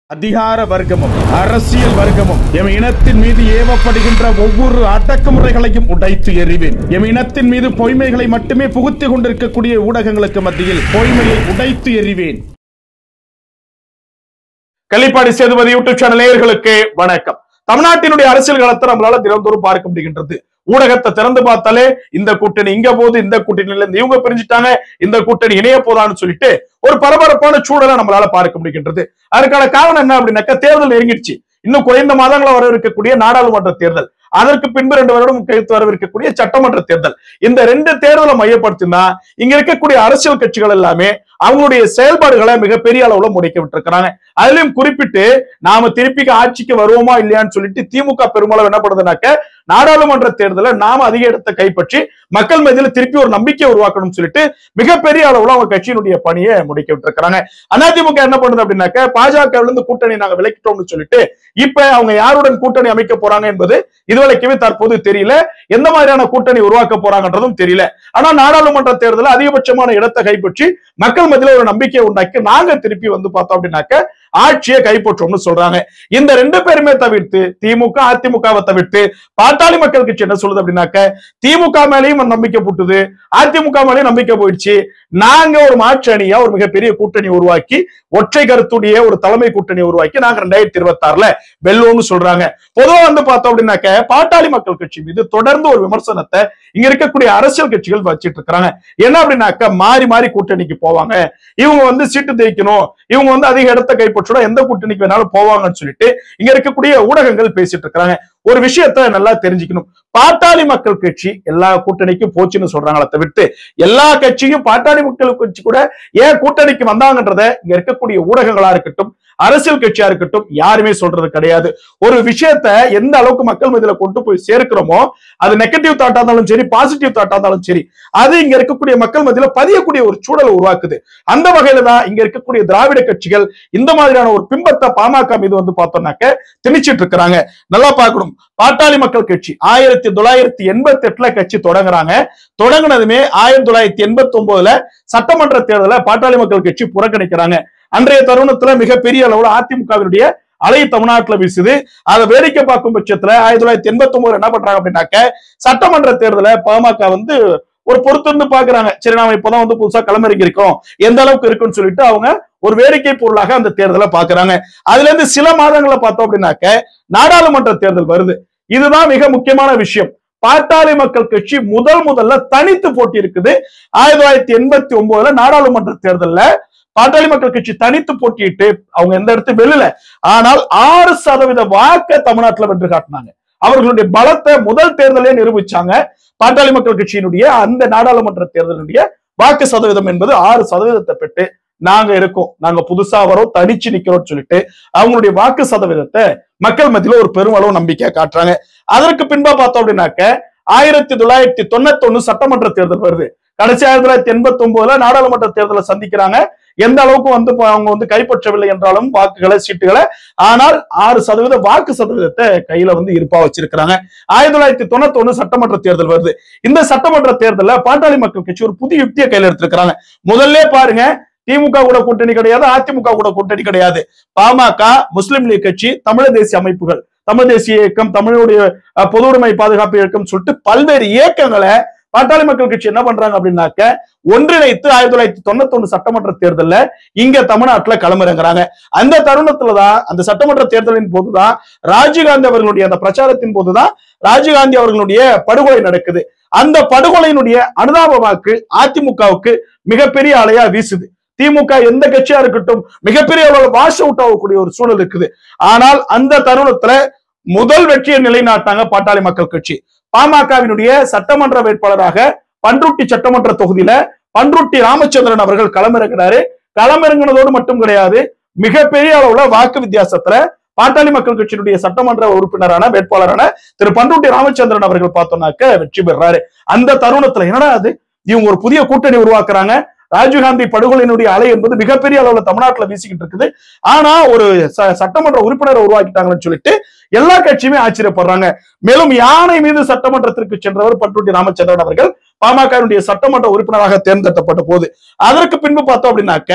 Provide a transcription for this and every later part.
அதிகார வர்க்கமும் அரசியல் வர்க்கமும் எம் இனத்தின் மீது ஏவப்படுகின்ற ஒவ்வொரு அடக்குமுறைகளையும் உடைத்து எறிவேன் எம் இனத்தின் மீது பொய்மைகளை மட்டுமே புகுத்திக் கொண்டிருக்கக்கூடிய ஊடகங்களுக்கு மத்தியில் பொய்மையை உடைத்து எறிவேன் கள்ளிப்பாடி சேதுபதி யூடியூப் சேனல் நேயர்களுக்கு வணக்கம் தமிழ்நாட்டினுடைய அரசியல் களத்தை நம்மளால தினந்தோறும் பார்க்க முடிகின்றது ஊடகத்தை திறந்து பார்த்தாலே இந்த கூட்டணி இங்க போகுது இந்த கூட்டணியில இருந்து இவங்க பிரிஞ்சுட்டாங்க இந்த கூட்டணி இணைய போதான்னு சொல்லிட்டு ஒரு பரபரப்பான சூழலை நம்மளால பார்க்க முடிகின்றது அதுக்கான காரணம் என்ன அப்படின்னாக்கா தேர்தல் நெருங்கிடுச்சு இன்னும் குறைந்த மாதங்கள வர இருக்கக்கூடிய நாடாளுமன்ற தேர்தல் அதற்கு பின்பு ரெண்டு வருடம் கழித்து வரவிருக்கக்கூடிய சட்டமன்ற தேர்தல் இந்த ரெண்டு தேர்தலை மையப்படுத்தி தான் இங்க இருக்கக்கூடிய அரசியல் கட்சிகள் எல்லாமே அவங்களுடைய செயல்பாடுகளை மிகப்பெரிய அளவுல முடக்கி விட்டுருக்காங்க அதுலயும் குறிப்பிட்டு நாம திருப்பி ஆட்சிக்கு வருவோமா இல்லையான்னு சொல்லிட்டு திமுக பெரும்பாலும் என்ன பண்ணுதுனாக்க நாடாளுமன்ற தேர்தலில் நாம அதிக இடத்தை கைப்பற்றி மக்கள் மத்தியில திருப்பி ஒரு நம்பிக்கை உருவாக்கணும்னு சொல்லிட்டு மிகப்பெரிய அளவுல அவங்க கட்சியினுடைய பணியை முடக்கி விட்டுருக்காங்க அதிமுக என்ன பண்ணுது அப்படின்னாக்க பாஜக இருந்து கூட்டணி நாங்க விலக்கிட்டோம்னு சொல்லிட்டு இப்ப அவங்க யாருடன் கூட்டணி அமைக்க போறாங்க என்பது இதுவரைக்குமே தற்போது தெரியல எந்த மாதிரியான கூட்டணி உருவாக்க போறாங்கன்றதும் தெரியல ஆனா நாடாளுமன்ற தேர்தலில் அதிகபட்சமான இடத்தை கைப்பற்றி மக்கள் மத்தியில ஒரு நம்பிக்கையை உண்டாக்கி நாங்க திருப்பி வந்து பார்த்தோம் அப்படின்னாக்க ஆட்சியை கைப்பற்றோம்னு சொல்றாங்க இந்த ரெண்டு பேருமே தவிர்த்து திமுக அதிமுகவை தவிர்த்து பாட்டாளி மக்கள் கட்சி என்ன சொல்லுது அப்படின்னாக்க திமுக மேலேயும் நம்பிக்கை போட்டுது அதிமுக மேலேயும் நம்பிக்கை போயிடுச்சு நாங்க ஒரு மாற்று அணியா ஒரு மிகப்பெரிய கூட்டணி உருவாக்கி ஒற்றை கருத்துடைய ஒரு தலைமை கூட்டணி உருவாக்கி நாங்க ரெண்டாயிரத்தி இருபத்தி ஆறுல வெல்லுவோம்னு சொல்றாங்க பொதுவா வந்து பார்த்தோம் அப்படின்னாக்க பாட்டாளி மக்கள் கட்சி மீது தொடர்ந்து ஒரு விமர்சனத்தை இங்க இருக்கக்கூடிய அரசியல் கட்சிகள் வச்சிட்டு இருக்காங்க என்ன அப்படின்னாக்க மாறி மாறி கூட்டணிக்கு போவாங்க இவங்க வந்து சீட்டு தேய்க்கணும் இவங்க வந்து அதிக இடத்தை கைப்பற்றணும் எந்த கூட்டணிக்கு வேணாலும் போவாங்கன்னு சொல்லிட்டு இங்க இருக்கக்கூடிய ஊடகங்கள் பேசிட்டு இருக்காங்க ஒரு விஷயத்த நல்லா தெரிஞ்சுக்கணும் பாட்டாளி மக்கள் கட்சி எல்லா கூட்டணிக்கும் போச்சுன்னு சொல்றாங்களே தவிர்த்து எல்லா கட்சியும் பாட்டாளி மக்கள் கட்சி கூட ஏன் கூட்டணிக்கு வந்தாங்கன்றத இங்க இருக்கக்கூடிய ஊடகங்களா இருக்கட்டும் அரசியல் கட்சியா இருக்கட்டும் யாருமே சொல்றது கிடையாது ஒரு விஷயத்த எந்த அளவுக்கு மக்கள் மத்தியில கொண்டு போய் சேர்க்கிறோமோ அது நெகட்டிவ் தாட்டா இருந்தாலும் சரி பாசிட்டிவ் தாட்டா இருந்தாலும் சரி அது இங்க இருக்கக்கூடிய மக்கள் மத்தியில பதியக்கூடிய ஒரு சூழலை உருவாக்குது அந்த வகையில தான் இங்க இருக்கக்கூடிய திராவிட கட்சிகள் இந்த மாதிரியான ஒரு பிம்பத்தை பாமக மீது வந்து பார்த்தோம்னாக்க திணிச்சிட்டு இருக்கிறாங்க நல்லா பார்க்கணும் பாட்டாளி மக்கள் கட்சி ஆயிரத்தி தொள்ளாயிரத்தி எண்பத்தி எட்டுல கட்சி தொடங்குறாங்க தொடங்கினதுமே ஆயிரத்தி தொள்ளாயிரத்தி எண்பத்தி ஒன்பதுல சட்டமன்ற தேர்தலை பாட்டாளி மக்கள் கட்சி புறக்கணிக்கிறாங்க அன்றைய தருணத்துல மிகப்பெரிய அளவுல அதிமுகவினுடைய அலை தமிழ்நாட்டுல வீசுது அதை வேடிக்கை பார்க்கும் பட்சத்துல ஆயிரத்தி தொள்ளாயிரத்தி எண்பத்தி ஒன்பது என்ன பண்றாங்க அப்படின்னாக்க சட்டமன்ற தேர்தலை பாமக வந்து ஒரு பொறுத்திருந்து பாக்குறாங்க சரி நாம இப்பதான் வந்து புதுசா களமிறங்கி இருக்கோம் எந்த அளவுக்கு இருக்குன்னு சொல்லிட்டு அவங்க ஒரு வேடிக்கை பொருளாக அந்த தேர்தலை பாக்குறாங்க அதுல இருந்து சில மாதங்களை பார்த்தோம் அப்படின்னாக்க நாடாளுமன்ற தேர்தல் வருது இதுதான் மிக முக்கியமான விஷயம் பாட்டாளி மக்கள் கட்சி முதல் முதல்ல தனித்து போட்டி இருக்குது ஆயிரத்தி தொள்ளாயிரத்தி எண்பத்தி ஒன்பதுல நாடாளுமன்ற தேர்தல்ல பாட்டாளி மக்கள் கட்சி தனித்து போட்டியிட்டு அவங்க எந்த இடத்து வெளியில ஆனால் ஆறு சதவீத வாக்க தமிழ்நாட்டுல வென்று காட்டினாங்க அவர்களுடைய பலத்தை முதல் தேர்தலே நிரூபிச்சாங்க பாட்டாளி மக்கள் கட்சியினுடைய அந்த நாடாளுமன்ற தேர்தலுடைய வாக்கு சதவீதம் என்பது ஆறு சதவீதத்தை பெற்று நாங்க இருக்கோம் நாங்க புதுசா வரோம் தனிச்சு நிக்கிறோம்னு சொல்லிட்டு அவங்களுடைய வாக்கு சதவீதத்தை மக்கள் மத்தியில ஒரு பெருமளவு நம்பிக்கையா காட்டுறாங்க அதற்கு பின்பா பார்த்தோம் அப்படின்னாக்க ஆயிரத்தி தொள்ளாயிரத்தி தொண்ணூத்தி ஒண்ணு சட்டமன்ற தேர்தல் வருது கடைசி ஆயிரத்தி தொள்ளாயிரத்தி எண்பத்தி ஒன்பதுல நாடாளுமன்ற தேர்தலை சந்திக்கிறாங்க எந்த அளவுக்கு வந்து இப்ப அவங்க வந்து கைப்பற்றவில்லை என்றாலும் வாக்குகளை சீட்டுகளை ஆனால் ஆறு சதவீத வாக்கு சதவீதத்தை கையில வந்து இருப்பா வச்சிருக்கிறாங்க ஆயிரத்தி தொள்ளாயிரத்தி தொண்ணூத்தி ஒண்ணு சட்டமன்ற தேர்தல் வருது இந்த சட்டமன்ற தேர்தல்ல பாட்டாளி மக்கள் கட்சி ஒரு புதிய யுக்தியை கையில எடுத்திருக்கிறாங்க முதல்ல பாருங்க திமுக கூட கூட்டணி கிடையாது அதிமுக கூட கூட்டணி கிடையாது பாமக முஸ்லிம் லீக் கட்சி தமிழ் தேசிய அமைப்புகள் தமிழ் தேசிய இயக்கம் தமிழுடைய அஹ், பொது உடைமை பாதுகாப்பு இயக்கம் சொல்லிட்டு பல்வேறு இயக்கங்களை பாட்டாளி மக்கள் கட்சி என்ன பண்றாங்க அப்படின்னாக்க ஒன்றிணைத்து ஆயிரத்தி தொள்ளாயிரத்தி தொண்ணூத்தி ஒண்ணு சட்டமன்ற தேர்தல்ல இங்க தமிழ்நாட்டுல களமிறங்குறாங்க அந்த தருணத்துலதான் அந்த சட்டமன்ற தேர்தலின் போதுதான் ராஜீவ்காந்தி அவர்களுடைய அந்த பிரச்சாரத்தின் போதுதான் ராஜீவ்காந்தி அவர்களுடைய படுகொலை நடக்குது அந்த படுகொலையினுடைய அனுதாப வாக்கு அதிமுகவுக்கு மிகப்பெரிய அலையா வீசுது திமுக எந்த கட்சியா இருக்கட்டும் மிகப்பெரிய அளவில் வாஷ் அவுட் ஆகக்கூடிய ஒரு சூழல் இருக்குது ஆனால் அந்த தருணத்துல முதல் வெற்றியை நிலைநாட்டாங்க பாட்டாளி மக்கள் கட்சி பாமகவினுடைய சட்டமன்ற வேட்பாளராக பன்ருட்டி சட்டமன்ற தொகுதியில பன்ருட்டி ராமச்சந்திரன் அவர்கள் களமிறங்கினாரு களமிறங்கினதோடு மட்டும் கிடையாது மிகப்பெரிய அளவுல வாக்கு வித்தியாசத்துல பாட்டாளி மக்கள் கட்சியினுடைய சட்டமன்ற உறுப்பினரான வேட்பாளரான திரு பன்ருட்டி ராமச்சந்திரன் அவர்கள் பார்த்தோம்னாக்க வெற்றி பெறாரு அந்த தருணத்துல என்னடா அது இவங்க ஒரு புதிய கூட்டணி உருவாக்குறாங்க ராஜீவ்காந்தி படுகொலையினுடைய அலை என்பது மிகப்பெரிய அளவுல தமிழ்நாட்டுல வீசிக்கிட்டு இருக்குது ஆனா ஒரு ச- சட்டமன்ற உறுப்பினரை உருவாக்கிட்டாங்கன்னு சொல்லிட்டு எல்லா கட்சியுமே ஆச்சரியப்படுறாங்க மேலும் யானை மீது சட்டமன்றத்திற்கு சென்றவர் பட்டுட்டி ராமச்சந்திரன் அவர்கள் பாமகவினுடைய சட்டமன்ற உறுப்பினராக தேர்ந்தெடுக்கப்பட்ட போது அதற்கு பின்பு பார்த்தோம் அப்படின்னாக்க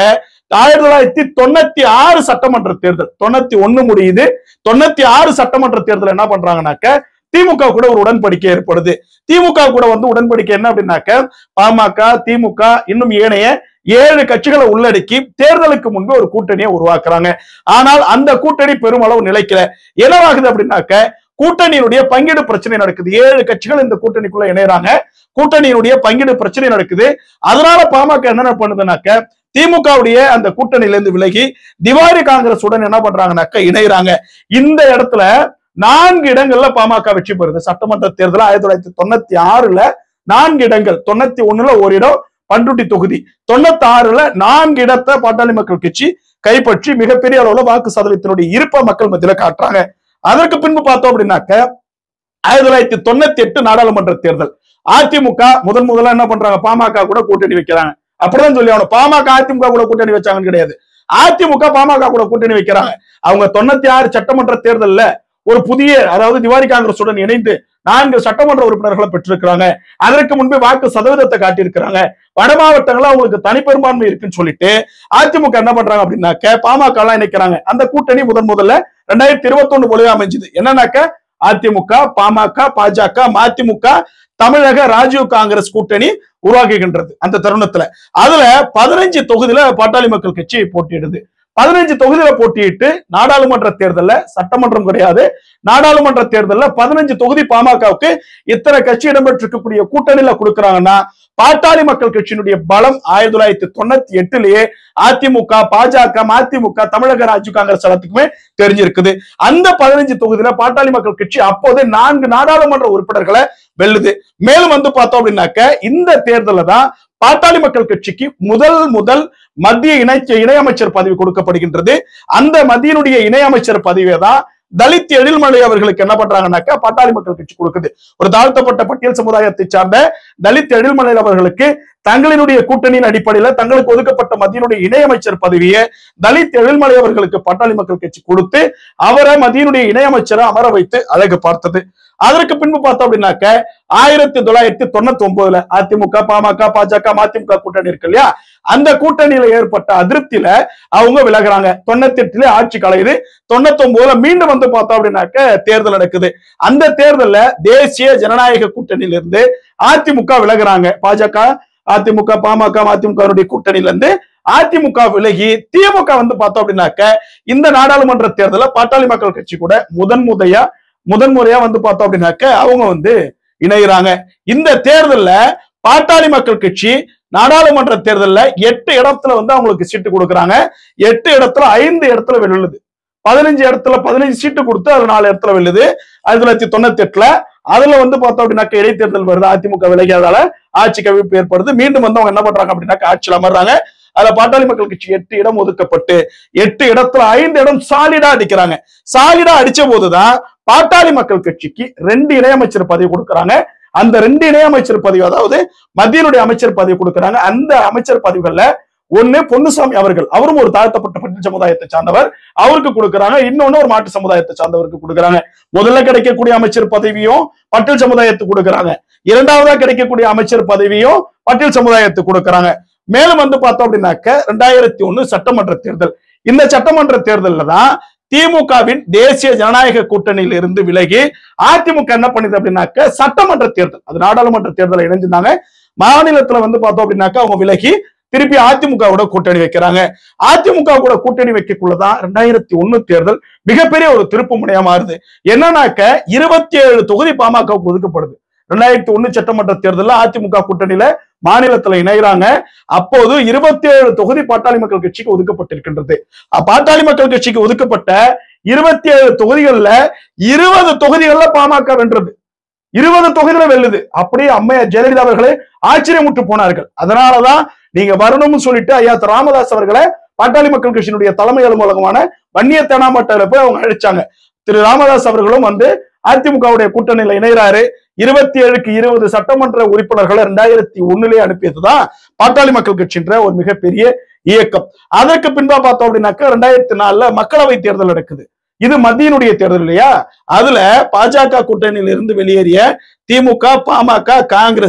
ஆயிரத்தி தொள்ளாயிரத்தி தொண்ணூத்தி ஆறு சட்டமன்ற தேர்தல் தொண்ணூத்தி ஒண்ணு முடியுது தொண்ணூத்தி ஆறு சட்டமன்ற தேர்தல் என்ன பண்றாங்கன்னாக்க திமுக கூட ஒரு உடன்படிக்கை ஏற்படுது திமுக கூட வந்து உடன்படிக்கை என்ன அப்படின்னாக்க பாமக திமுக இன்னும் ஏனைய ஏழு கட்சிகளை உள்ளடக்கி தேர்தலுக்கு முன்பு ஒரு கூட்டணியை உருவாக்குறாங்க ஆனால் அந்த கூட்டணி பெருமளவு நிலைக்கல என்னவாகுது அப்படின்னாக்க கூட்டணியினுடைய பங்கீடு பிரச்சனை நடக்குது ஏழு கட்சிகள் இந்த கூட்டணிக்குள்ள இணையறாங்க கூட்டணியினுடைய பங்கீடு பிரச்சனை நடக்குது அதனால பாமக என்னென்ன பண்ணுதுனாக்க திமுகவுடைய அந்த கூட்டணியில இருந்து விலகி திவாரி காங்கிரஸ் உடன் என்ன பண்றாங்கனாக்க இணையறாங்க இந்த இடத்துல நான்கு இடங்கள்ல பாமக வெற்றி பெறுது சட்டமன்ற தேர்தல் ஆயிரத்தி தொள்ளாயிரத்தி தொண்ணூத்தி ஆறுல நான்கு இடங்கள் தொண்ணூத்தி ஒண்ணுல ஒரு இடம் பண்ருட்டி தொகுதி தொண்ணூத்தி ஆறுல நான்கு இடத்தை பாட்டாளி மக்கள் கட்சி கைப்பற்றி மிகப்பெரிய அளவுல வாக்கு சதவீதத்தினுடைய இருப்ப மக்கள் மத்தியில காட்டுறாங்க அதற்கு பின்பு பார்த்தோம் அப்படின்னாக்க ஆயிரத்தி தொள்ளாயிரத்தி தொண்ணூத்தி எட்டு நாடாளுமன்ற தேர்தல் அதிமுக முதன் முதல்ல என்ன பண்றாங்க பாமக கூட கூட்டணி வைக்கிறாங்க அப்படிதான் சொல்லி அவன பாமக அதிமுக கூட கூட்டணி வச்சாங்கன்னு கிடையாது அதிமுக பாமக கூட கூட்டணி வைக்கிறாங்க அவங்க தொண்ணூத்தி ஆறு சட்டமன்ற தேர்தல்ல ஒரு புதிய அதாவது திவாரி காங்கிரசுடன் இணைந்து நான்கு சட்டமன்ற உறுப்பினர்களை பெற்றிருக்கிறாங்க அதற்கு முன்பே வாக்கு சதவீதத்தை காட்டியிருக்கிறாங்க வட மாவட்டங்கள்ல அவங்களுக்கு தனிப்பெரும்பான்மை இருக்குன்னு சொல்லிட்டு அதிமுக என்ன பண்றாங்க அப்படின்னாக்க பாமக எல்லாம் இணைக்கிறாங்க அந்த கூட்டணி முதன் முதல்ல ரெண்டாயிரத்தி இருபத்தி ஒண்ணு போலவே அமைஞ்சுது என்னன்னாக்க அதிமுக பாமக பாஜக மதிமுக தமிழக ராஜீவ் காங்கிரஸ் கூட்டணி உருவாக்குகின்றது அந்த தருணத்துல அதுல பதினஞ்சு தொகுதியில பாட்டாளி மக்கள் கட்சி போட்டியிடுது பதினஞ்சு தொகுதியில போட்டியிட்டு நாடாளுமன்ற தேர்தல்ல சட்டமன்றம் கிடையாது நாடாளுமன்ற தேர்தல்ல பதினஞ்சு தொகுதி பாமகவுக்கு இத்தனை கட்சி இடம்பெற்றிருக்கக்கூடிய கூட்டணியில கொடுக்கறாங்கன்னா பாட்டாளி மக்கள் கட்சியினுடைய பலம் ஆயிரத்தி தொள்ளாயிரத்தி தொண்ணூத்தி எட்டுலயே அதிமுக பாஜக மதிமுக தமிழக ராஜீவ் காங்கிரஸ் எல்லாத்துக்குமே தெரிஞ்சிருக்குது அந்த பதினஞ்சு தொகுதியில பாட்டாளி மக்கள் கட்சி அப்போதே நான்கு நாடாளுமன்ற உறுப்பினர்களை வெல்லுது மேலும் வந்து பார்த்தோம் அப்படின்னாக்க இந்த தேர்தலில் தான் பாட்டாளி மக்கள் கட்சிக்கு முதல் முதல் மத்திய இணை இணையமைச்சர் பதவி கொடுக்கப்படுகின்றது அந்த மத்தியினுடைய இணையமைச்சர் பதவியை தான் தலித் எழில்மலை அவர்களுக்கு என்ன பண்றாங்கன்னாக்கா பாட்டாளி மக்கள் கட்சி கொடுக்குது ஒரு தாழ்த்தப்பட்ட பட்டியல் சமுதாயத்தை சார்ந்த தலித் எழில்மலை அவர்களுக்கு தங்களினுடைய கூட்டணியின் அடிப்படையில தங்களுக்கு ஒதுக்கப்பட்ட மத்தியினுடைய இணையமைச்சர் பதவியை தலித் எழில்மலை அவர்களுக்கு பாட்டாளி மக்கள் கட்சி கொடுத்து அவரை மத்தியினுடைய இணையமைச்சரை அமர வைத்து அழகு பார்த்தது அதற்கு பின்பு பார்த்தோம் அப்படின்னாக்க ஆயிரத்தி தொள்ளாயிரத்தி தொண்ணூத்தி ஒன்பதுல அதிமுக பாமக பாஜக மதிமுக கூட்டணி இருக்கு இல்லையா அந்த கூட்டணியில ஏற்பட்ட அதிருப்தியில அவங்க விலகுறாங்க தொண்ணூத்தி எட்டுல ஆட்சி கலையுது தொண்ணூத்தி ஒன்பதுல மீண்டும் வந்து பார்த்தோம் அப்படின்னாக்க தேர்தல் நடக்குது அந்த தேர்தல்ல தேசிய ஜனநாயக கூட்டணியில இருந்து அதிமுக விலகுறாங்க பாஜக அதிமுக பாமக மதிமுக கூட்டணியில இருந்து அதிமுக விலகி திமுக வந்து பார்த்தோம் அப்படின்னாக்க இந்த நாடாளுமன்ற தேர்தல பாட்டாளி மக்கள் கட்சி கூட முதன் முறையா முதன் முறையா வந்து பார்த்தோம் அப்படின்னாக்க அவங்க வந்து இணைகிறாங்க இந்த தேர்தல்ல பாட்டாளி மக்கள் கட்சி நாடாளுமன்ற தேர்தல்ல எட்டு இடத்துல வந்து அவங்களுக்கு சீட்டு கொடுக்குறாங்க எட்டு இடத்துல ஐந்து இடத்துல வெல்லுது பதினஞ்சு இடத்துல பதினஞ்சு சீட்டு கொடுத்து அது நாலு இடத்துல வெல்லுது ஆயிரத்தி தொள்ளாயிரத்தி தொண்ணூத்தி எட்டுல அதுல வந்து பார்த்தோம் அப்படின்னாக்க இடைத்தேர்தல் வருது அதிமுக விலகியதால ஆட்சி கவிப்பு ஏற்படுது மீண்டும் வந்து அவங்க என்ன பண்றாங்க அப்படின்னாக்க ஆட்சியில் அமர்றாங்க அதுல பாட்டாளி மக்கள் கட்சி எட்டு இடம் ஒதுக்கப்பட்டு எட்டு இடத்துல ஐந்து இடம் சாலிடா அடிக்கிறாங்க சாலிடா அடிச்ச போதுதான் பாட்டாளி மக்கள் கட்சிக்கு ரெண்டு இணையமைச்சர் பதவி கொடுக்கறாங்க அந்த ரெண்டு இணையமைச்சர் பதவி அதாவது மத்தியனுடைய அமைச்சர் பதவி கொடுக்கறாங்க அந்த அமைச்சர் பதவிகள்ல ஒண்ணு பொன்னுசாமி அவர்கள் அவரும் ஒரு தாழ்த்தப்பட்ட பட்டியல் சமுதாயத்தை சார்ந்தவர் அவருக்கு கொடுக்கறாங்க இன்னொன்னு ஒரு மாட்டு சமுதாயத்தை சார்ந்தவருக்கு கொடுக்கறாங்க முதல்ல கிடைக்கக்கூடிய அமைச்சர் பதவியும் பட்டியல் சமுதாயத்துக்கு கொடுக்கறாங்க இரண்டாவதா கிடைக்கக்கூடிய அமைச்சர் பதவியும் பட்டியல் சமுதாயத்துக்கு கொடுக்கறாங்க மேலும் வந்து பார்த்தோம் அப்படின்னாக்க ரெண்டாயிரத்தி ஒண்ணு சட்டமன்ற தேர்தல் இந்த சட்டமன்ற தேர்தல்ல தான் திமுகவின் தேசிய ஜனநாயக கூட்டணியில இருந்து விலகி அதிமுக என்ன பண்ணுது அப்படின்னாக்க சட்டமன்ற தேர்தல் அது நாடாளுமன்ற தேர்தலை இணைஞ்சிருந்தாங்க மாநிலத்துல வந்து பார்த்தோம் அப்படின்னாக்க அவங்க விலகி திருப்பி அதிமுகவோட கூட்டணி வைக்கிறாங்க அதிமுக கூட கூட்டணி வைக்கக்குள்ளதான் ரெண்டாயிரத்தி ஒண்ணு தேர்தல் மிகப்பெரிய ஒரு திருப்பு முனையா மாறுது என்னன்னாக்க இருபத்தி ஏழு தொகுதி பாமகவுக்கு ஒதுக்கப்படுது ரெண்டாயிரத்தி ஒண்ணு சட்டமன்ற தேர்தலில் அதிமுக கூட்டணியில மாநிலத்துல இணைகிறாங்க அப்போது இருபத்தி ஏழு தொகுதி பாட்டாளி மக்கள் கட்சிக்கு ஒதுக்கப்பட்டிருக்கின்றது அ- பாட்டாளி மக்கள் கட்சிக்கு ஒதுக்கப்பட்ட இருபத்தி ஏழு தொகுதிகள்ல இருபது தொகுதிகள்ல பாமக வென்றது இருபது தொகுதியில வெல்லுது அப்படியே அம்மையார் ஜெயலலிதா அவர்களே ஆச்சரியமுற்று போனார்கள் அதனாலதான் நீங்க வரணும்னு சொல்லிட்டு ஐயா திரு ராமதாஸ் அவர்களை பாட்டாளி மக்கள் கட்சியினுடைய தலைமை அலுவலகமான வன்னிய தேனாம்பட்டால போய் அவங்க அழைச்சாங்க திரு ராமதாஸ் அவர்களும் வந்து அதிமுகவுடைய கூட்டணியில இணைகிறாரு இருபத்தி ஏழுக்கு இருபது சட்டமன்ற உறுப்பினர்களை ரெண்டாயிரத்தி ஒண்ணுலயே அனுப்பியதுதான் பாட்டாளி மக்கள் கட்சின்ற ஒரு மிகப்பெரிய இயக்கம் அதற்கு பின்பா பார்த்தோம் அப்படின்னாக்க ரெண்டாயிரத்தி நாலுல மக்களவை தேர்தல் நடக்குது இது மத்தியினுடைய தேர்தல் இல்லையா அதுல பாஜக கூட்டணியில இருந்து வெளியேறிய திமுக பாமக காங்கிரஸ்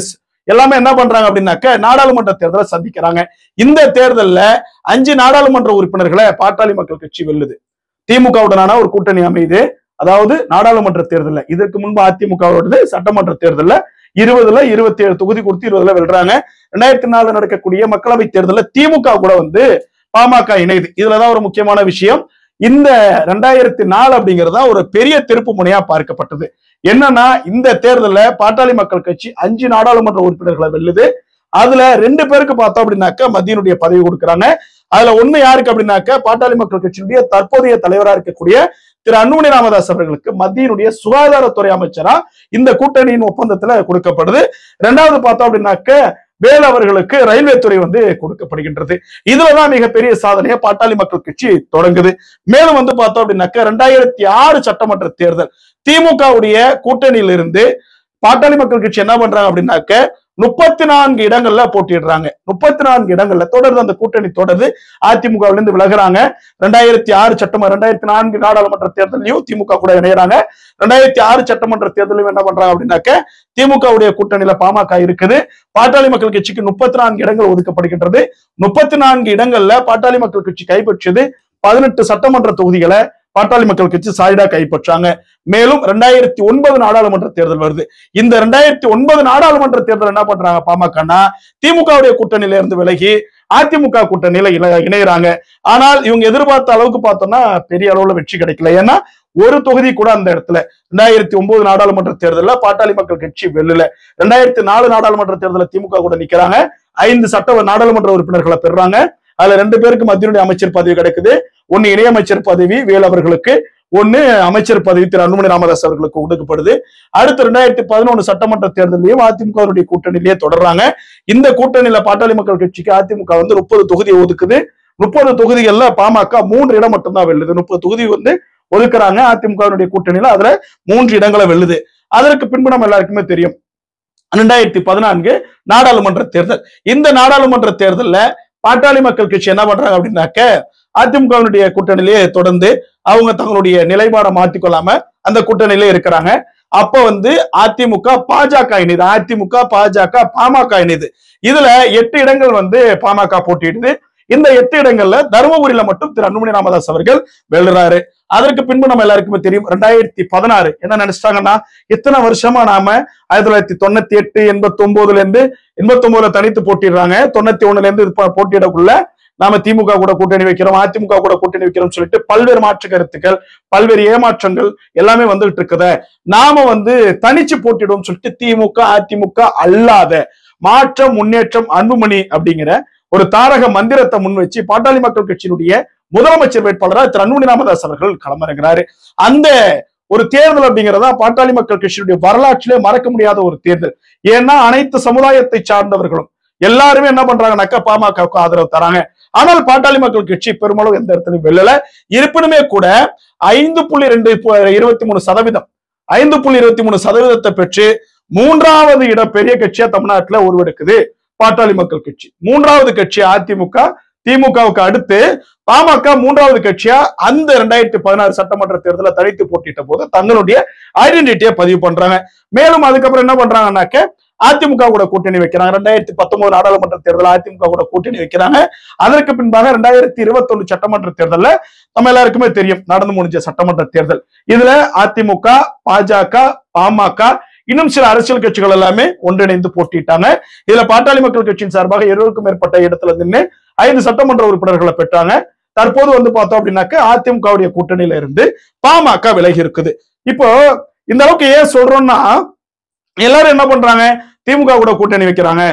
எல்லாமே என்ன பண்றாங்க அப்படின்னாக்க நாடாளுமன்ற தேர்தலை சந்திக்கிறாங்க இந்த தேர்தல்ல அஞ்சு நாடாளுமன்ற உறுப்பினர்களை பாட்டாளி மக்கள் கட்சி வெல்லுது திமுகவுடனான ஒரு கூட்டணி அமையுது அதாவது நாடாளுமன்ற தேர்தல்ல இதற்கு முன்பு அதிமுகவோடது சட்டமன்ற தேர்தல்ல இருபதுல இருபத்தி ஏழு தொகுதி கொடுத்து இருபதுல வெல்றாங்க ரெண்டாயிரத்தி நாலுல நடக்கக்கூடிய மக்களவை தேர்தல்ல திமுக கூட வந்து பாமக இணையுது இதுலதான் ஒரு முக்கியமான விஷயம் இந்த ரெண்டாயிரத்தி நாலு அப்படிங்கிறது தான் ஒரு பெரிய திருப்பு முனையா பார்க்கப்பட்டது என்னன்னா இந்த தேர்தல்ல பாட்டாளி மக்கள் கட்சி அஞ்சு நாடாளுமன்ற உறுப்பினர்களை வெல்லுது அதுல ரெண்டு பேருக்கு பார்த்தோம் அப்படின்னாக்க மத்தியனுடைய பதவி கொடுக்குறாங்க அதுல ஒண்ணு யாருக்கு அப்படின்னாக்க பாட்டாளி மக்கள் கட்சியினுடைய தற்போதைய தலைவரா இருக்கக்கூடிய திரு அன்புமணி ராமதாஸ் அவர்களுக்கு மத்தியினுடைய சுகாதாரத்துறை அமைச்சரா இந்த கூட்டணியின் ஒப்பந்தத்துல கொடுக்கப்படுது ரெண்டாவது பார்த்தோம் அப்படின்னாக்க வேல் அவர்களுக்கு ரயில்வே துறை வந்து கொடுக்கப்படுகின்றது இதுலதான் மிகப்பெரிய சாதனையை பாட்டாளி மக்கள் கட்சி தொடங்குது மேலும் வந்து பார்த்தோம் அப்படின்னாக்க ரெண்டாயிரத்தி ஆறு சட்டமன்ற தேர்தல் திமுகவுடைய கூட்டணியிலிருந்து பாட்டாளி மக்கள் கட்சி என்ன பண்றாங்க அப்படின்னாக்க முப்பத்தி நான்கு இடங்கள்ல போட்டிடுறாங்க முப்பத்தி நான்கு இடங்கள்ல தொடர்ந்து அந்த கூட்டணி தொடர்ந்து அதிமுகவில இருந்து விலகுறாங்க ரெண்டாயிரத்தி ஆறு சட்டமன்ற ரெண்டாயிரத்தி நான்கு நாடாளுமன்ற தேர்தலையும் திமுக கூட இணையறாங்க ரெண்டாயிரத்தி ஆறு சட்டமன்ற தேர்தலையும் என்ன பண்றாங்க அப்படின்னாக்க திமுகவுடைய கூட்டணியில பாமக இருக்குது பாட்டாளி மக்கள் கட்சிக்கு முப்பத்தி நான்கு இடங்கள் ஒதுக்கப்படுகின்றது முப்பத்தி நான்கு இடங்கள்ல பாட்டாளி மக்கள் கட்சி கைப்பற்றியது பதினெட்டு சட்டமன்ற தொகுதிகளை பாட்டாளி மக்கள் கட்சி சாலிடா கைப்பற்றாங்க மேலும் ரெண்டாயிரத்தி ஒன்பது நாடாளுமன்ற தேர்தல் வருது இந்த ரெண்டாயிரத்தி ஒன்பது நாடாளுமன்ற தேர்தல் என்ன பண்றாங்க பாமகனா திமுகவுடைய கூட்டணியில இருந்து விலகி அதிமுக கூட்டணியில இணை- இணையறாங்க ஆனால் இவங்க எதிர்பார்த்த அளவுக்கு பார்த்தோம்னா பெரிய அளவுல வெற்றி கிடைக்கல ஏன்னா ஒரு தொகுதி கூட அந்த இடத்துல ரெண்டாயிரத்தி ஒன்பது நாடாளுமன்ற தேர்தல்ல பாட்டாளி மக்கள் கட்சி வெல்லல ரெண்டாயிரத்தி நாலு நாடாளுமன்ற தேர்தலில் திமுக கூட நிக்கிறாங்க ஐந்து சட்ட நாடாளுமன்ற உறுப்பினர்களை பெறுறாங்க அதுல ரெண்டு பேருக்கு மத்தியனுடைய அமைச்சர் பதவி கிடைக்குது ஒன்னு இணையமைச்சர் பதவி வேல் அவர்களுக்கு ஒன்னு அமைச்சர் பதவி திரு அன்புமணி ராமதாஸ் அவர்களுக்கு ஒதுக்கப்படுது அடுத்து ரெண்டாயிரத்தி பதினொன்னு சட்டமன்ற தேர்தலையும் அதிமுகவுடைய கூட்டணியிலேயே தொடர்றாங்க இந்த கூட்டணியில பாட்டாளி மக்கள் கட்சிக்கு அதிமுக வந்து முப்பது தொகுதி ஒதுக்குது முப்பது தொகுதிகள்ல பாமக மூன்று இடம் மட்டும்தான் வெல்லுது முப்பது தொகுதி வந்து ஒதுக்குறாங்க அதிமுகவினுடைய கூட்டணியில அதுல மூன்று இடங்களை வெல்லுது அதற்கு பின்பு நம்ம எல்லாருக்குமே தெரியும் ரெண்டாயிரத்தி பதினான்கு நாடாளுமன்ற தேர்தல் இந்த நாடாளுமன்ற தேர்தல்ல பாட்டாளி மக்கள் கட்சி என்ன பண்றாங்க அப்படின்னாக்க அதிமுகவினுடைய கூட்டணியிலேயே தொடர்ந்து அவங்க தங்களுடைய நிலைப்பாடை மாத்திக்கொள்ளாம அந்த கூட்டணியிலே இருக்கிறாங்க அப்ப வந்து அதிமுக பாஜக இணைது அதிமுக பாஜக பாமக இணைது இதுல எட்டு இடங்கள் வந்து பாமக போட்டியிடுது இந்த எட்டு இடங்கள்ல தருமபுரியில மட்டும் திரு அன்புமணி ராமதாஸ் அவர்கள் வெல்றாரு அதற்கு பின்பு நம்ம எல்லாருக்குமே தெரியும் ரெண்டாயிரத்தி பதினாறு என்ன நினைச்சிட்டாங்கன்னா இத்தனை வருஷமா நாம ஆயிரத்தி தொள்ளாயிரத்தி தொண்ணூத்தி எட்டு எண்பத்தி ஒன்பதுல இருந்து எண்பத்தி ஒன்பதுல தனித்து போட்டிடுறாங்க தொண்ணூத்தி ஒண்ணுல இருந்து இது ப- போட்டியிடக்குள்ள நாம திமுக கூட கூட்டணி வைக்கிறோம் அதிமுக கூட கூட்டணி வைக்கிறோம் சொல்லிட்டு பல்வேறு மாற்று கருத்துக்கள் பல்வேறு ஏமாற்றங்கள் எல்லாமே வந்துகிட்டு இருக்குத நாம வந்து தனிச்சு போட்டிடுவோம் சொல்லிட்டு திமுக அதிமுக அல்லாத மாற்றம் முன்னேற்றம் அன்புமணி அப்படிங்கிற ஒரு தாரக மந்திரத்தை முன் வச்சு பாட்டாளி மக்கள் கட்சியினுடைய முதலமைச்சர் வேட்பாளராக திரு அன்புமணி ராமதாஸ் அவர்கள் களமிறங்குறாரு அந்த ஒரு தேர்தல் அப்படிங்கிறதா பாட்டாளி மக்கள் கட்சியினுடைய வரலாற்றிலே மறக்க முடியாத ஒரு தேர்தல் ஏன்னா அனைத்து சமுதாயத்தை சார்ந்தவர்களும் எல்லாருமே என்ன பண்றாங்கனாக்கா பாமகவுக்கு ஆதரவு தராங்க ஆனால் பாட்டாளி மக்கள் கட்சி பெருமளவு எந்த இடத்துலையும் வெல்லல இருப்பினுமே கூட ஐந்து புள்ளி ரெண்டு இருபத்தி மூணு சதவீதம் ஐந்து புள்ளி இருபத்தி மூணு சதவீதத்தை பெற்று மூன்றாவது இடம் பெரிய கட்சியா தமிழ்நாட்டுல உருவெடுக்குது பாட்டாளி மக்கள் கட்சி மூன்றாவது கட்சி அதிமுக திமுகவுக்கு அடுத்து பாமக மூன்றாவது கட்சியா அந்த ரெண்டாயிரத்தி பதினாறு சட்டமன்ற தேர்தலில் தனித்து போட்டிட்ட போது தங்களுடைய ஐடென்டிட்டியை பதிவு பண்றாங்க மேலும் அதுக்கப்புறம் என்ன பண்றாங்கன்னாக்க அதிமுக கூட கூட்டணி வைக்கிறாங்க ரெண்டாயிரத்தி பத்தொன்பது நாடாளுமன்ற தேர்தல் அதிமுக கூட கூட்டணி வைக்கிறாங்க அதற்கு பின்பாக ரெண்டாயிரத்தி இருபத்தொன்னு சட்டமன்ற தேர்தல்ல நம்ம எல்லாருக்குமே தெரியும் நடந்து முடிஞ்ச சட்டமன்ற தேர்தல் இதுல அதிமுக பாஜக பாமக இன்னும் சில அரசியல் கட்சிகள் எல்லாமே ஒன்றிணைந்து போட்டிட்டாங்க இதுல பாட்டாளி மக்கள் கட்சியின் சார்பாக இருபதுக்கும் மேற்பட்ட இடத்துல நின்று ஐந்து சட்டமன்ற உறுப்பினர்களை பெற்றாங்க தற்போது வந்து பார்த்தோம் அப்படின்னாக்க அதிமுகவுடைய கூட்டணியில இருந்து பாமக விலகி இருக்குது இப்போ இந்த அளவுக்கு ஏன் சொல்றோம்னா எல்லாரும் என்ன பண்றாங்க திமுக கூட கூட்டணி வைக்கிறாங்க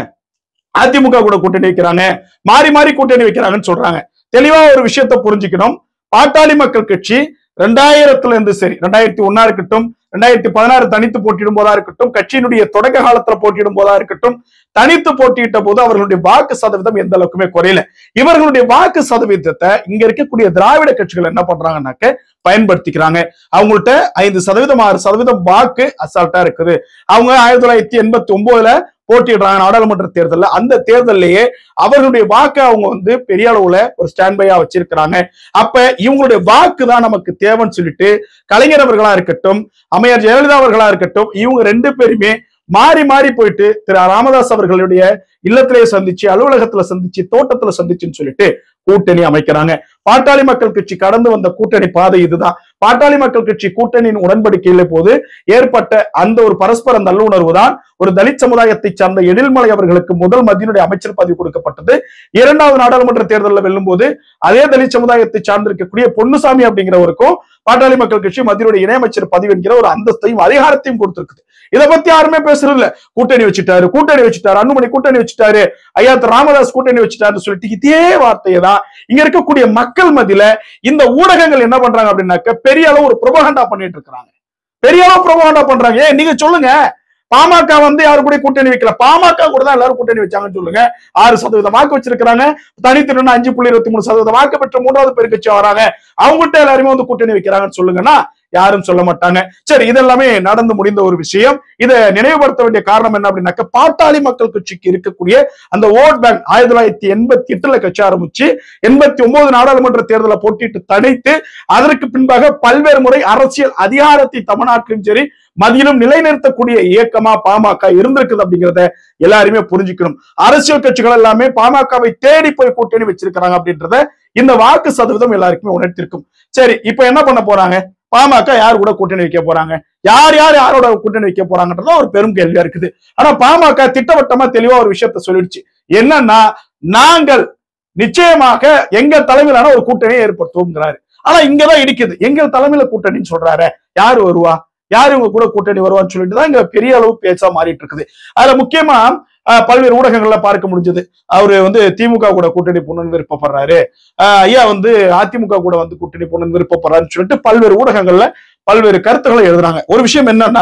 அதிமுக கூட கூட்டணி வைக்கிறாங்க மாறி மாறி கூட்டணி வைக்கிறாங்கன்னு சொல்றாங்க தெளிவா ஒரு விஷயத்தை புரிஞ்சுக்கணும் பாட்டாளி மக்கள் கட்சி ரெண்டாயிரத்துல இருந்து சரி ரெண்டாயிரத்தி ஒன்னா இருக்கட்டும் ரெண்டாயிரத்தி பதினாறு தனித்து போட்டியிடும் போதா இருக்கட்டும் கட்சியினுடைய தொடக்க காலத்துல போட்டியிடும் போதா இருக்கட்டும் தனித்து போட்டியிட்ட போது அவர்களுடைய வாக்கு சதவீதம் எந்த அளவுக்குமே குறையல இவர்களுடைய வாக்கு சதவீதத்தை இங்க இருக்கக்கூடிய திராவிட கட்சிகள் என்ன பண்றாங்கன்னாக்க பயன்படுத்திக்கிறாங்க அவங்கள்ட்ட ஐந்து சதவீதம் ஆறு சதவீதம் வாக்கு அசால்ட்டா இருக்குது அவங்க ஆயிரத்தி தொள்ளாயிரத்தி எண்பத்தி ஒன்பதுல போட்டிடுறாங்க நாடாளுமன்ற தேர்தல்ல அந்த தேர்தல்லையே அவர்களுடைய வாக்கை அவங்க வந்து பெரிய அளவுல ஒரு ஸ்டாண்ட் பையா வச்சிருக்கிறாங்க அப்ப இவங்களுடைய வாக்கு தான் நமக்கு தேவைன்னு சொல்லிட்டு கலைஞர் அவர்களா இருக்கட்டும் அம்மையார் ஜெயலலிதா அவர்களா இருக்கட்டும் இவங்க ரெண்டு பேருமே மாறி மாறி போயிட்டு திரு ராமதாஸ் அவர்களுடைய இல்லத்திலே சந்திச்சு அலுவலகத்துல சந்திச்சு தோட்டத்துல சந்திச்சுன்னு சொல்லிட்டு கூட்டணி அமைக்கிறாங்க பாட்டாளி மக்கள் கட்சி கடந்து வந்த கூட்டணி பாதை இதுதான் பாட்டாளி மக்கள் கட்சி கூட்டணியின் உடன்படிக்கையில போது ஏற்பட்ட அந்த ஒரு பரஸ்பர நல்லுணர்வு தான் ஒரு தலித் சமுதாயத்தை சார்ந்த எழில்மலை அவர்களுக்கு முதல் மத்தியினுடைய அமைச்சர் பதவி கொடுக்கப்பட்டது இரண்டாவது நாடாளுமன்ற தேர்தலில் வெல்லும் போது அதே தலித் சமுதாயத்தை சார்ந்திருக்கக்கூடிய பொன்னுசாமி அப்படிங்கிறவருக்கும் பாட்டாளி மக்கள் கட்சி மத்தியினுடைய இணையமைச்சர் பதவி என்கிற ஒரு அந்தஸ்தையும் அதிகாரத்தையும் கொடுத்திருக்குது இதை பத்தி யாருமே பேசுறது இல்ல கூட்டணி வச்சுட்டாரு கூட்டணி வச்சுட்டாரு அன்புமணி கூட்டணி வச்சுட்டாரு ஐயா திரு ராமதாஸ் கூட்டணி வச்சுட்டாருன்னு சொல்லிட்டு இதே வார்த்தையை தான் இங்க இருக்கக்கூடிய மக்கள் மத்தியில இந்த ஊடகங்கள் என்ன பண்றாங்க அப்படின்னாக்க பெரிய அளவு ஒரு புரோபகண்டா பண்ணிட்டு இருக்காங்க பெரிய அளவு புரோபகண்டா பண்றாங்க ஏன் நீங்க சொல்லுங்க பாமக வந்து யாரு கூட கூட்டணி வைக்கல பாமக கூட தான் எல்லாரும் கூட்டணி வச்சாங்கன்னு சொல்லுங்க ஆறு சதவீதம் வாக்கு வச்சிருக்காங்க தனித்திறன் அஞ்சு புள்ளி இருபத்தி மூணு சதவீதம் வாக்கு பெற்ற மூன்றாவது பெருக்கட்சி வராங்க அவங்ககிட்ட எல்லாருமே வந்து கூட்டணி வைக்கிறாங்கன்னு சொல்லுங்கன்னா யாரும் சொல்ல மாட்டாங்க சரி இதெல்லாமே நடந்து முடிந்த ஒரு விஷயம் இதை நினைவுபடுத்த வேண்டிய காரணம் என்ன அப்படின்னாக்க பாட்டாளி மக்கள் கட்சிக்கு இருக்கக்கூடிய அந்த ஓட் பேங்க் ஆயிரத்தி தொள்ளாயிரத்தி எண்பத்தி எட்டுல கட்சி ஆரம்பிச்சு எண்பத்தி ஒன்பது நாடாளுமன்ற தேர்தலை போட்டிட்டு தடைத்து அதற்கு பின்பாக பல்வேறு முறை அரசியல் அதிகாரத்தை தமிழ்நாட்டிலும் சரி மதியிலும் நிலைநிறுத்தக்கூடிய இயக்கமா பாமக இருந்திருக்குது அப்படிங்கிறத எல்லாருமே புரிஞ்சுக்கணும் அரசியல் கட்சிகள் எல்லாமே பாமகவை தேடி போய் கூட்டணி வச்சிருக்கிறாங்க அப்படின்றத இந்த வாக்கு சதவீதம் எல்லாருக்குமே உணர்த்திருக்கும் சரி இப்ப என்ன பண்ண போறாங்க பாமக யார் கூட கூட்டணி வைக்க போறாங்க யார் யார் யாரோட கூட்டணி வைக்க போறாங்கன்றத ஒரு பெரும் கேள்வியா இருக்குது ஆனா பாமக திட்டவட்டமா தெளிவா ஒரு விஷயத்த சொல்லிடுச்சு என்னன்னா நாங்கள் நிச்சயமாக எங்க தலைமையிலான ஒரு கூட்டணியை ஏற்படுத்துவோங்கிறாரு ஆனா இங்கதான் இடிக்குது எங்கள் தலைமையில கூட்டணின்னு சொல்றாரு யாரு வருவா யாரு இவங்க கூட கூட்டணி வருவான்னு சொல்லிட்டு தான் இங்க பெரிய அளவு பேச்சா மாறிட்டு இருக்குது அதுல முக்கியமா ஆஹ், பல்வேறு ஊடகங்கள்ல பார்க்க முடிஞ்சது அவரு வந்து திமுக கூட கூட்டணி போகணும்னு விருப்பப்படுறாரு ஆஹ், ஐயா வந்து அதிமுக கூட வந்து கூட்டணி போகணும்னு விருப்பப்படுறாருன்னு சொல்லிட்டு பல்வேறு ஊடகங்கள்ல பல்வேறு கருத்துக்களை எழுதுறாங்க ஒரு விஷயம் என்னன்னா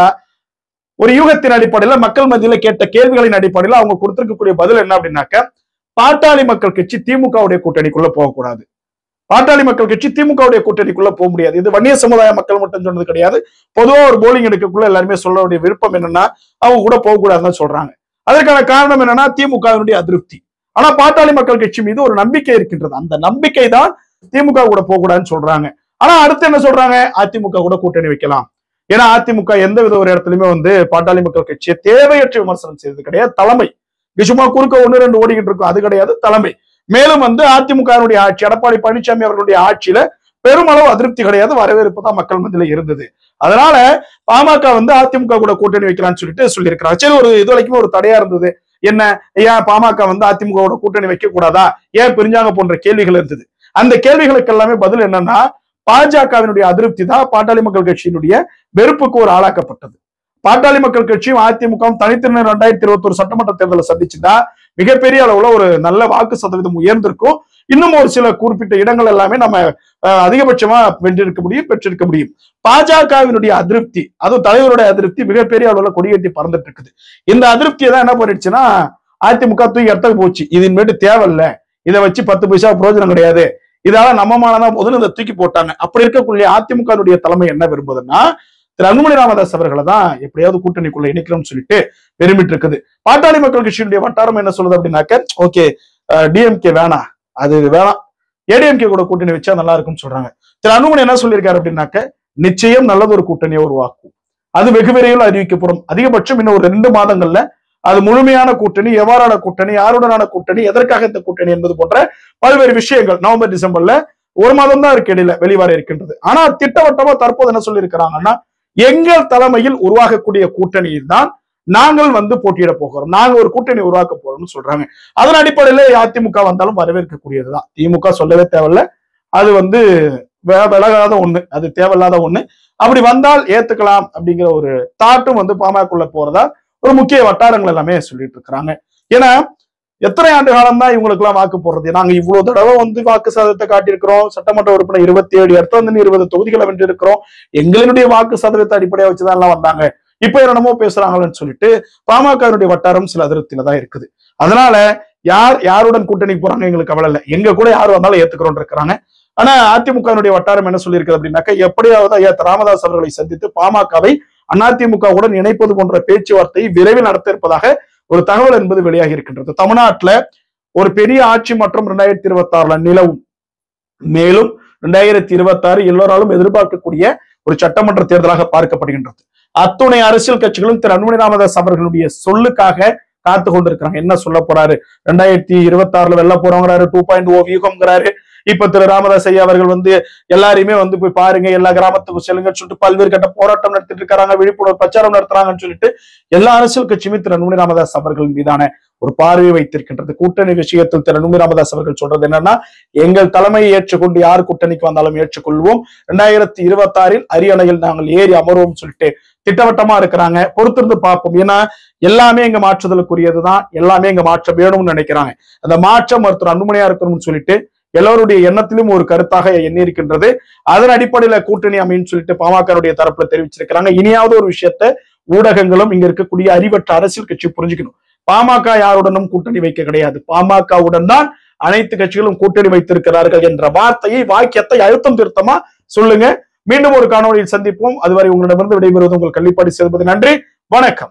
ஒரு யூகத்தின் அடிப்படையில மக்கள் மத்தியில கேட்ட கேள்விகளின் அடிப்படையில அவங்க கொடுத்திருக்கக்கூடிய பதில் என்ன அப்படின்னாக்க பாட்டாளி மக்கள் கட்சி திமுகவுடைய கூட்டணிக்குள்ள போகக்கூடாது பாட்டாளி மக்கள் கட்சி திமுகவுடைய கூட்டணிக்குள்ள போக முடியாது இது வன்னிய சமுதாய மக்கள் மட்டும் சொன்னது கிடையாது பொதுவா ஒரு போலிங் எடுக்கக்குள்ள எல்லாருமே சொல்ல வேண்டிய விருப்பம் என்னன்னா அவங்க கூட போகக்கூடாதுன்னு சொல்றாங்க அதற்கான காரணம் என்னன்னா திமுகவினுடைய அதிருப்தி ஆனா பாட்டாளி மக்கள் கட்சி மீது ஒரு நம்பிக்கை இருக்கின்றது அந்த நம்பிக்கை தான் திமுக கூட போகக்கூடாதுன்னு சொல்றாங்க ஆனா அடுத்து என்ன சொல்றாங்க அதிமுக கூட கூட்டணி வைக்கலாம் ஏன்னா அதிமுக எந்த வித ஒரு இடத்துலயுமே வந்து பாட்டாளி மக்கள் கட்சியை தேவையற்ற விமர்சனம் செய்தது கிடையாது தலைமை இது சும்மா குறுக்க ஒண்ணு ரெண்டு ஓடிக்கிட்டு இருக்கும் அது கிடையாது தலைமை மேலும் வந்து அதிமுகவினுடைய ஆட்சி எடப்பாடி பழனிசாமி அவர்களுடைய ஆட்சியில பெருமளவு அதிருப்தி கிடையாது வரவேற்பு தான் மக்கள் மத்தியில இருந்தது அதனால பாமக வந்து அதிமுக கூட கூட்டணி வைக்கலாம்னு சொல்லிட்டு சொல்லியிருக்கிறாங்க சரி ஒரு இது வரைக்கும் ஒரு தடையா இருந்தது என்ன ஏன் பாமக வந்து அதிமுக கூட கூட்டணி வைக்க கூடாதா ஏன் பிரிஞ்சாங்க போன்ற கேள்விகள் இருந்தது அந்த கேள்விகளுக்கு எல்லாமே பதில் என்னன்னா பாஜகவினுடைய அதிருப்தி தான் பாட்டாளி மக்கள் கட்சியினுடைய வெறுப்புக்கு ஒரு ஆளாக்கப்பட்டது பாட்டாளி மக்கள் கட்சியும் அதிமுகவும் தனித்திறன ரெண்டாயிரத்தி இருபத்தி ஒரு சட்டமன்ற தேர்தலை சந்திச்சுட்டா மிகப்பெரிய அளவுல ஒரு நல்ல வாக்கு சதவீதம் உயர்ந்திருக்கும் இன்னும் ஒரு சில குறிப்பிட்ட இடங்கள் எல்லாமே நம்ம அஹ், அதிகபட்சமா வென்றிருக்க முடியும் பெற்றிருக்க முடியும் பாஜகவினுடைய அதிருப்தி அதுவும் தலைவருடைய அதிருப்தி மிகப்பெரிய அளவுல கொடியேற்றி பறந்துட்டு இருக்குது இந்த அதிருப்தியை தான் என்ன பண்ணிடுச்சுன்னா அதிமுக தூக்கி இடத்துக்கு போச்சு இதன்மேட்டு தேவையில்ல இதை வச்சு பத்து பைசா பிரயோஜனம் கிடையாது இதால நம்ம மேலதான் போதுன்னு இதை தூக்கி போட்டாங்க அப்படி இருக்கக்கூடிய அதிமுகவுடைய தலைமை என்ன விரும்புதுன்னா திரு அன்புமணி ராமதாஸ் அவர்களை தான் எப்படியாவது கூட்டணிக்குள்ள இணைக்கணும்னு சொல்லிட்டு விரும்பிட்டு இருக்குது பாட்டாளி மக்கள் கட்சியினுடைய வட்டாரம் என்ன சொல்லுது அப்படின்னாக்க ஓகே டிஎம்கே வேணாம் அது வேணாம் ஏடிஎம்கே கூட கூட்டணி வச்சா நல்லா இருக்கும்னு சொல்றாங்க திரு அன்புமணி என்ன சொல்லியிருக்காரு அப்படின்னாக்க நிச்சயம் நல்லது ஒரு கூட்டணியை உருவாக்கும் அது வெகு விரைவில் அறிவிக்கப்படும் அதிகபட்சம் இன்னும் ஒரு ரெண்டு மாதங்கள்ல அது முழுமையான கூட்டணி எவ்வாறான கூட்டணி யாருடனான கூட்டணி எதற்காக இந்த கூட்டணி என்பது போன்ற பல்வேறு விஷயங்கள் நவம்பர் டிசம்பர்ல ஒரு மாதம் தான் இருக்கு இடையில வெளிவர இருக்கின்றது ஆனா திட்டவட்டமா தற்போது என்ன சொல்லியிருக்கிறாங்கன்னா எங்கள் தலைமையில் உருவாகக்கூடிய கூட்டணியில் தான் நாங்கள் வந்து போட்டியிட போகிறோம் நாங்க ஒரு கூட்டணி உருவாக்க போறோம்னு சொல்றாங்க அதன் அடிப்படையில அதிமுக வந்தாலும் வரவேற்கக்கூடியதுதான் திமுக சொல்லவே தேவையில்ல அது வந்து வே- விலகாத ஒண்ணு அது தேவையில்லாத ஒண்ணு அப்படி வந்தால் ஏத்துக்கலாம் அப்படிங்கிற ஒரு தாட்டும் வந்து பாமகக்குள்ள போறதா ஒரு முக்கிய வட்டாரங்கள் எல்லாமே சொல்லிட்டு இருக்கிறாங்க ஏன்னா எத்தனை ஆண்டு காலம் தான் இவங்களுக்கு எல்லாம் வாக்கு போடுறது நாங்க இவ்வளவு தடவை வந்து வாக்கு சதவீதத்தை காட்டியிருக்கிறோம் சட்டமன்ற உறுப்பினர் இருபத்தி ஏழு இடத்துல இருபது தொகுதிகளை வென்றிருக்கிறோம் எங்களுடைய வாக்கு சதவீதத்தை அடிப்படையா வச்சுதான் எல்லாம் வந்தாங்க இப்ப என்னமோ பேசுறாங்களேன்னு சொல்லிட்டு பாமகவினுடைய வட்டாரம் சில அதிருப்தியில தான் இருக்குது அதனால யார் யாருடன் கூட்டணிக்கு போறாங்க எங்களுக்கு கவலை இல்லை எங்க கூட யார் வந்தாலும் ஏத்துக்கிறோம் இருக்கிறாங்க ஆனா அதிமுகவினுடைய வட்டாரம் என்ன சொல்லியிருக்குது அப்படின்னாக்கா எப்படியாவது ஐயா ராமதாஸ் அவர்களை சந்தித்து பாமகவை அதிமுகவுடன் இணைப்பது போன்ற பேச்சுவார்த்தையை விரைவில் நடத்த இருப்பதாக ஒரு தகவல் என்பது வெளியாகி இருக்கின்றது தமிழ்நாட்டுல ஒரு பெரிய ஆட்சி மற்றும் ரெண்டாயிரத்தி இருபத்தி ஆறுல நிலவும் மேலும் ரெண்டாயிரத்தி இருபத்தி ஆறு எல்லோராலும் எதிர்பார்க்கக்கூடிய ஒரு சட்டமன்ற தேர்தலாக பார்க்கப்படுகின்றது அத்துணை அரசியல் கட்சிகளும் திரு அன்புமணி ராமதாஸ் அவர்களுடைய சொல்லுக்காக காத்து கொண்டிருக்கிறாங்க என்ன சொல்ல போறாரு ரெண்டாயிரத்தி இருபத்தி ஆறுல வெல்ல போறோங்கிறாரு டூ பாயிண்ட் ஓ வியூகம்ங்கிறாரு இப்ப திரு ராமதாஸ் ஐயா அவர்கள் வந்து எல்லாரையுமே வந்து போய் பாருங்க எல்லா கிராமத்துக்கும் செல்லுங்கன்னு சொல்லிட்டு பல்வேறு கட்ட போராட்டம் நடத்திட்டு இருக்காங்க விழிப்புணர்வு பிரச்சாரம் நடத்துறாங்கன்னு சொல்லிட்டு எல்லா அரசியல் கட்சியுமே திரு அன்புமணி ராமதாஸ் அவர்கள் மீதான ஒரு பார்வையை வைத்திருக்கின்றது கூட்டணி விஷயத்தில் திரு அன்புமணி ராமதாஸ் அவர்கள் சொல்றது என்னன்னா எங்கள் தலைமையை ஏற்றுக்கொண்டு யார் கூட்டணிக்கு வந்தாலும் ஏற்றுக்கொள்வோம் ரெண்டாயிரத்தி இருபத்தி ஆறில் அரியணையில் நாங்கள் ஏறி அமர்வோம் சொல்லிட்டு திட்டவட்டமா இருக்கிறாங்க பொறுத்திருந்து பார்ப்போம் ஏன்னா எல்லாமே எங்க மாற்றுதலுக்குரியதுதான் எல்லாமே எங்க மாற்ற வேணும்னு நினைக்கிறாங்க அந்த மாற்றம் ஒருத்தர் அன்புமணியா இருக்கணும்னு சொல்லிட்டு எல்லோருடைய எண்ணத்திலும் ஒரு கருத்தாக எண்ணி இருக்கின்றது அதன் அடிப்படையில கூட்டணி அமைன்னு சொல்லிட்டு பாமகனுடைய தரப்புல தெரிவிச்சிருக்கிறாங்க இனியாவது ஒரு விஷயத்த ஊடகங்களும் இங்க இருக்கக்கூடிய அறிவற்ற அரசியல் கட்சி புரிஞ்சுக்கணும் பாமக யாருடனும் கூட்டணி வைக்க கிடையாது பாமகவுடன் தான் அனைத்து கட்சிகளும் கூட்டணி வைத்திருக்கிறார்கள் என்ற வார்த்தையை வாக்கியத்தை அழுத்தம் திருத்தமா சொல்லுங்க மீண்டும் ஒரு காணொலியில் சந்திப்போம் அதுவரை உங்களிடமிருந்து விடைபெறுவது உங்கள் கள்ளிப்பாடி செல்வது நன்றி வணக்கம்